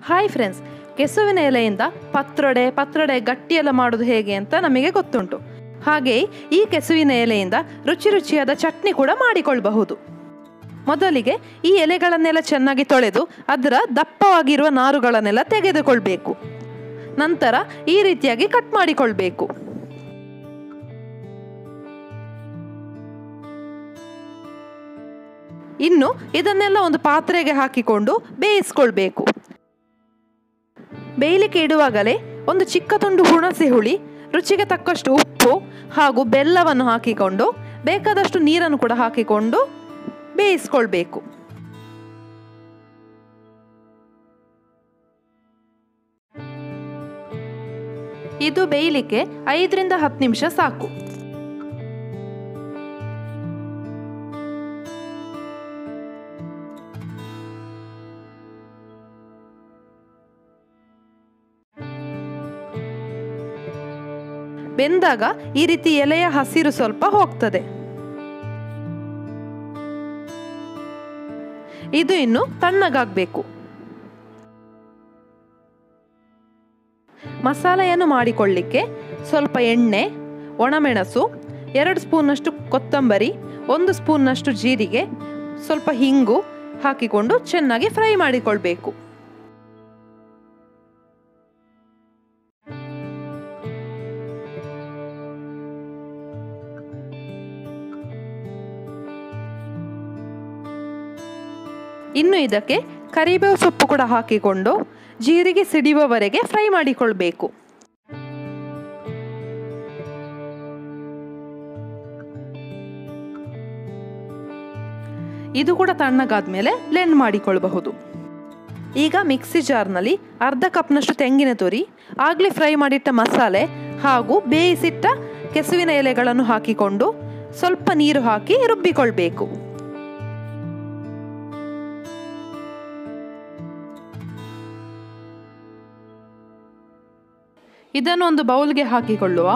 hi friends ಕೆಸುವಿನ ಎಲೆಯಿಂದ ಪತ್ರೊಡೆ ಪತ್ರೊಡೆ ಗಟ್ಟಿಯೆಲ್ಲ ಮಾಡೋದು ಹೇಗೆ ಅಂತ ನಮಗೆ ಗೊತ್ತುಂಟು ಹಾಗೆಯೇ ಈ ಕೆಸುವಿನ ಎಲೆಯಿಂದ ರುಚಿ ರುಚಿಯಾದ ಚಟ್ನಿ ಕೂಡ ಮಾಡಿಕೊಳ್ಳಬಹುದು ಮೊದಲಿಗೆ ಈ ಎಲೆಗಳನ್ನೆಲ್ಲ ಚೆನ್ನಾಗಿ ತೊಳೆದು ಅದರ ದಪ್ಪವಾಗಿರುವ ನಾರುಗಳನ್ನೆಲ್ಲ ತೆಗೆದುಕೊಳ್ಬೇಕು ನಂತರ ಈ ರೀತಿಯಾಗಿ ಕಟ್ ಮಾಡಿಕೊಳ್ಬೇಕು ಇನ್ನು ಇದನ್ನೆಲ್ಲ ಒಂದು ಪಾತ್ರೆಗೆ ಹಾಕಿಕೊಂಡು ಬೇಯಿಸ್ಕೊಳ್ಬೇಕು ಬೇಯಲಿಕ್ಕೆ ಇಡುವಾಗಲೇ ಒಂದು ಚಿಕ್ಕ ತುಂಡು ಹುಣಸೆ ಹುಳಿ ರುಚಿಗೆ ತಕ್ಕಷ್ಟು ಉಪ್ಪು ಹಾಗೂ ಬೆಲ್ಲವನ್ನು ಹಾಕಿಕೊಂಡು ಬೇಕಾದಷ್ಟು ನೀರನ್ನು ಕೂಡ ಹಾಕಿಕೊಂಡು ಬೇಯಿಸ್ಕೊಳ್ಬೇಕು ಇದು ಬೇಯಲಿಕ್ಕೆ ಐದರಿಂದ ಹತ್ತು ನಿಮಿಷ ಸಾಕು ಬೆಂದಾಗ ಈ ರೀತಿ ಎಲೆಯ ಹಸಿರು ಸ್ವಲ್ಪ ಹೋಗ್ತದೆ ಇದು ಇನ್ನು ತಣ್ಣಗಾಗಬೇಕು ಮಸಾಲೆಯನ್ನು ಮಾಡಿಕೊಳ್ಳಿಕ್ಕೆ ಸ್ವಲ್ಪ ಎಣ್ಣೆ ಒಣಮೆಣಸು ಎರಡು ಸ್ಪೂನ್ನಷ್ಟು ಕೊತ್ತಂಬರಿ ಒಂದು ಸ್ಪೂನ್ನಷ್ಟು ಜೀರಿಗೆ ಸ್ವಲ್ಪ ಹಿಂಗು ಹಾಕಿಕೊಂಡು ಚೆನ್ನಾಗಿ ಫ್ರೈ ಮಾಡಿಕೊಳ್ಬೇಕು ಇನ್ನು ಇದಕ್ಕೆ ಕರಿಬೇವು ಸೊಪ್ಪು ಕೂಡ ಹಾಕಿಕೊಂಡು ಜೀರಿಗೆ ಸಿಡಿಯುವವರೆಗೆ ಫ್ರೈ ಮಾಡಿಕೊಳ್ಬೇಕು ಇದು ಕೂಡ ತಣ್ಣಗಾದ್ಮೇಲೆ ಬ್ಲೆಂಡ್ ಮಾಡಿಕೊಳ್ಬಹುದು ಈಗ ಮಿಕ್ಸಿ ಜಾರ್ನಲ್ಲಿ ಅರ್ಧ ಕಪ್ನಷ್ಟು ತೆಂಗಿನ ತುರಿ ಆಗಲೇ ಫ್ರೈ ಮಾಡಿಟ್ಟ ಮಸಾಲೆ ಹಾಗೂ ಬೇಯಿಸಿಟ್ಟ ಕೆಸುವಿನ ಎಲೆಗಳನ್ನು ಹಾಕಿಕೊಂಡು ಸ್ವಲ್ಪ ನೀರು ಹಾಕಿ ರುಬ್ಬಿಕೊಳ್ಬೇಕು ಇದನ್ನು ಒಂದು ಬೌಲ್ಗೆ ಹಾಕಿಕೊಳ್ಳುವ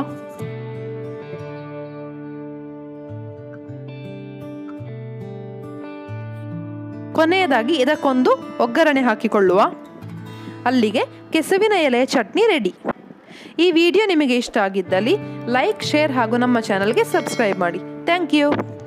ಕೊನೆಯದಾಗಿ ಇದಕ್ಕೊಂದು ಒಗ್ಗರಣೆ ಹಾಕಿಕೊಳ್ಳುವ ಅಲ್ಲಿಗೆ ಕೆಸುವಿನ ಎಲೆಯ ಚಟ್ನಿ ರೆಡಿ ಈ ವಿಡಿಯೋ ನಿಮಗೆ ಇಷ್ಟ ಆಗಿದ್ದಲ್ಲಿ ಲೈಕ್ ಶೇರ್ ಹಾಗೂ ನಮ್ಮ ಚಾನಲ್ಗೆ ಸಬ್ಸ್ಕ್ರೈಬ್ ಮಾಡಿ ಥ್ಯಾಂಕ್ ಯು